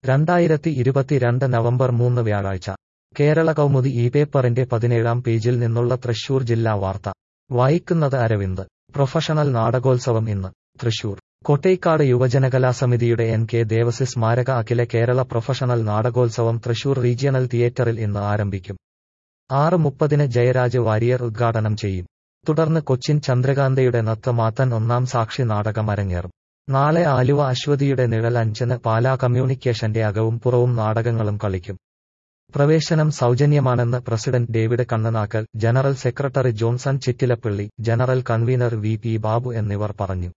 രണ്ടായിരത്തി ഇരുപത്തിരണ്ട് നവംബർ മൂന്ന് വ്യാഴാഴ്ച കേരള കൗമുദി ഈ പേപ്പറിന്റെ പതിനേഴാം പേജിൽ നിന്നുള്ള തൃശൂർ ജില്ലാ വാർത്ത വായിക്കുന്നത് അരവിന്ദ് പ്രൊഫഷണൽ നാടകോത്സവം ഇന്ന് തൃശൂർ കൊട്ടേക്കാട് യുവജനകലാസമിതിയുടെ എൻ കെ ദേവസി സ്മാരക അഖില കേരള പ്രൊഫഷണൽ നാടകോത്സവം തൃശൂർ റീജിയണൽ തിയേറ്ററിൽ ഇന്ന് ആരംഭിക്കും ആറ് മുപ്പതിന് ജയരാജ് വാരിയർ ഉദ്ഘാടനം ചെയ്യും തുടർന്ന് കൊച്ചിൻ ചന്ദ്രകാന്തയുടെ നത്തമാത്തൻ ഒന്നാം സാക്ഷി നാടകം അരങ്ങേറും നാളെ ആലുവ അശ്വതിയുടെ നിഴൽ അഞ്ചിന് പാലാ കമ്മ്യൂണിക്കേഷന്റെ അകവും പുറവും നാടകങ്ങളും കളിക്കും പ്രവേശനം സൗജന്യമാണെന്ന് president David Kannanakkal general secretary Johnson Chittilappally general convener V P Babu എന്നിവർ പറഞ്ഞു